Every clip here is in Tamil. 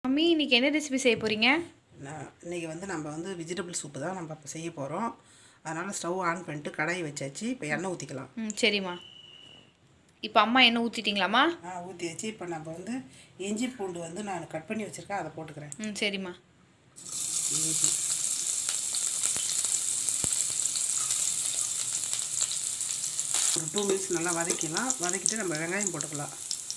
மம்மி இன்னைக்கு என்ன ரெசிபி செய்ய போகிறீங்க நான் இன்றைக்கி வந்து நம்ம வந்து வெஜிடபிள் சூப்பு தான் நம்ம இப்போ செய்ய போகிறோம் அதனால் ஸ்டவ் ஆன் பண்ணிட்டு கடாயை வச்சாச்சு இப்போ எண்ணெய் ஊற்றிக்கலாம் ம் சரிம்மா இப்போ அம்மா என்ன ஊற்றிட்டீங்களாம்மா ஆ ஊற்றி வச்சு இப்போ நம்ம வந்து இஞ்சி பூண்டு வந்து நான் கட் பண்ணி வச்சுருக்கேன் அதை போட்டுக்கிறேன் ம் சரிம்மா இஞ்சி ஒரு டூ மினிட்ஸ் நல்லா வதக்கிடலாம் வதக்கிட்டு நம்ம வெங்காயம் போட்டுக்கலாம்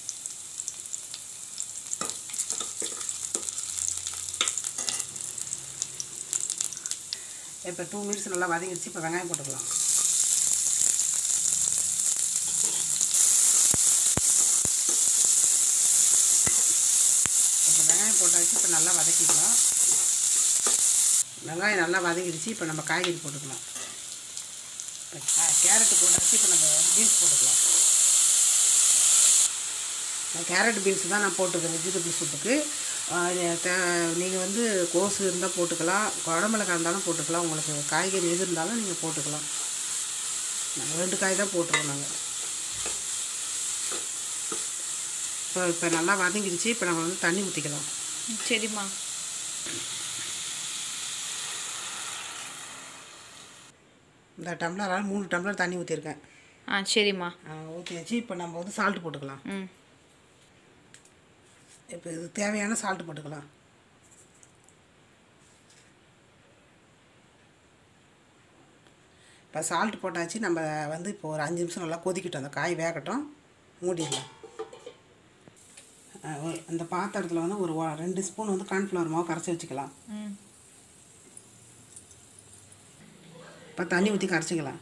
இப்போ டூ மினிட்ஸ் நல்லா வதங்கிடுச்சு இப்போ வெங்காயம் போட்டுக்கலாம் இப்போ வெங்காயம் போட்டாச்சு இப்போ நல்லா வதக்கிக்கலாம் வெங்காயம் நல்லா வதங்கிடுச்சு இப்போ நம்ம காய்கறி போட்டுக்கலாம் இப்போ கே- கேரட்டு போட்டாச்சு இப்போ நம்ம பீன்ஸ் போட்டுக்கலாம் நான் கேரட் பீன்ஸ் தான் நான் போட்டுக்கிறேன் வெஜிடபிள் சூப்புக்கு நீங்கள் வந்து கோஸு இருந்தால் போட்டுக்கலாம் குடமிளகா இருந்தாலும் போட்டுக்கலாம் உங்களுக்கு காய்கறி எது இருந்தாலும் நீங்கள் போட்டுக்கலாம் நாங்கள் ரெண்டு காய் தான் போட்டுருவோம் நாங்கள் இப்போ இப்போ நல்லா வதங்கிடுச்சு இப்போ நம்ம வந்து தண்ணி ஊற்றிக்கலாம் ம் சரிம்மா இந்த டம்ளரால் மூணு டம்ளர் தண்ணி ஊற்றிருக்கேன் ஆ சரிம்மா ஊற்றி வச்சு இப்போ நம்ம வந்து சால்ட்டு போட்டுக்கலாம் ம் இப்போ இது தேவையான சால்ட்டு போட்டுக்கலாம் இப்போ சால்ட் போட்டாச்சு நம்ம வந்து இப்போ ஒரு அஞ்சு நிமிஷம் நல்லா கொதிக்கட்டும் அந்த காய் வேகட்டும் மூடிடலாம் அஹ் ஒரு- அந்த பாத்திரத்தில் வந்து ஒரு வா- ரெண்டு ஸ்பூன் வந்து கார்ன்ஃப்ளவர் மாவு கரைச்சி வச்சுக்கலாம் ம் இப்போ தண்ணி ஊற்றி கரைச்சிக்கலாம்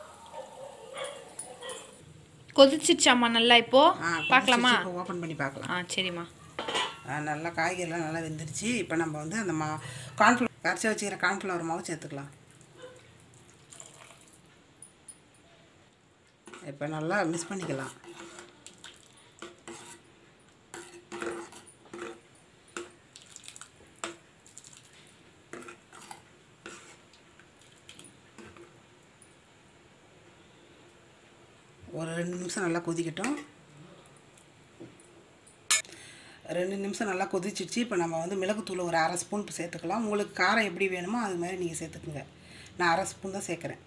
கொதிச்சிருச்சாம்மா நல்லா இப்போ பார்க்கலாமா இப்போ ஓப்பன் பண்ணி பார்க்கலாம் ஆ சரிம்மா ஆ, நல்லா காய்கறிலாம் நல்லா வெந்துருச்சு இப்போ நம்ம வந்து அந்த மா கார்ன்ஃப்ளவர் கரைச்சி வச்சுக்கிற கார்ன்ஃப்ளவர் மாவு சேர்த்துக்கலாம் இப்போ நல்லா மிக்ஸ் பண்ணிக்கலாம் ஒரு ரெண்டு நிமிஷம் நல்லா கொதிக்கட்டும் ரெண்டு நிமிஷம் நல்லா கொதிச்சிடுச்சு இப்போ நம்ம வந்து மிளகுத்தூள் ஒரு அரை ஸ்பூன் சேர்த்துக்கலாம் உங்களுக்கு காரம் எப்படி வேணுமோ அது மாதிரி நீங்கள் சேர்த்துக்குங்க நான் அரை ஸ்பூன் தான் சேர்க்குறேன்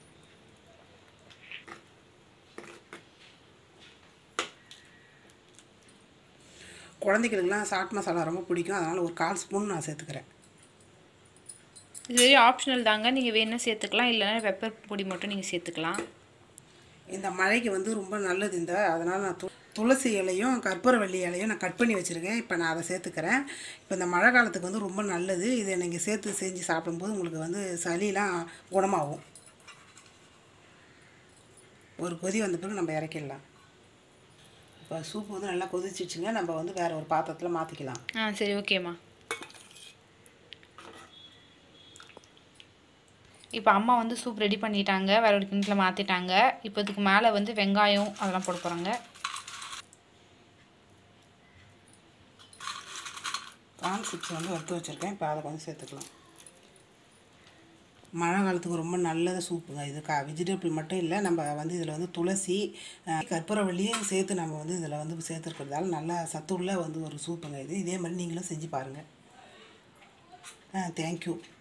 குழந்தைகளுக்கெல்லாம் சாட் மசாலா ரொம்ப பிடிக்கும் அதனால் ஒரு கால் ஸ்பூன் நான் சேர்த்துக்கிறேன் இது வெறும் ஆப்ஷனல் தாங்க நீங்கள் வேணால் சேர்த்துக்கலாம் இல்லைன்னா பெப்பர் பொடி மட்டும் நீங்கள் சேர்த்துக்கலாம் இந்த மழைக்கு வந்து ரொம்ப நல்லது இந்த அதனால் நான் து துளசி இலையும் கற்பூரவள்ளி இலையும் நான் கட் பண்ணி வச்சுருக்கேன் இப்போ நான் அதை சேர்த்துக்கிறேன் இப்போ இந்த மழை காலத்துக்கு வந்து ரொம்ப நல்லது இதை நீங்கள் சேர்த்து செஞ்சு சாப்பிடும்போது உங்களுக்கு வந்து சளிலாம் குணமாகும் ஒரு கொதி வந்த பிறகு நம்ம இறக்கிடலாம் இப்போ சூப் வந்து நல்லா கொதிச்சிடுச்சுங்க நம்ம வந்து வேறு ஒரு பாத்திரத்தில் மாற்றிக்கலாம் ஆ சரி ஓகேம்மா இப்போ அம்மா வந்து சூப் ரெடி பண்ணிட்டாங்க வேற ஒரு கிணத்துல மாற்றிட்டாங்க இப்போ இதுக்கு மேலே வந்து வெங்காயம் அதெல்லாம் போட போகிறாங்க கார்ன் சிப்ஸ் வந்து வறுத்து வச்சுருக்கேன் இப்போ அதை கொஞ்சம் சேர்த்துக்கலாம் மழை காலத்துக்கு ரொம்ப நல்லது சூப்புங்க இது கா வெஜிடபிள் மட்டும் இல்லை நம்ம வந்து இதில் வந்து துளசி அஹ், கற்பூரவள்ளியும் சேர்த்து நம்ம வந்து இதில் வந்து சேர்த்துருக்கிறதால நல்லா சத்துள்ள வந்து ஒரு சூப்புங்க இது இதே மாதிரி நீங்களும் செஞ்சு பாருங்கள் தேங்க்யூ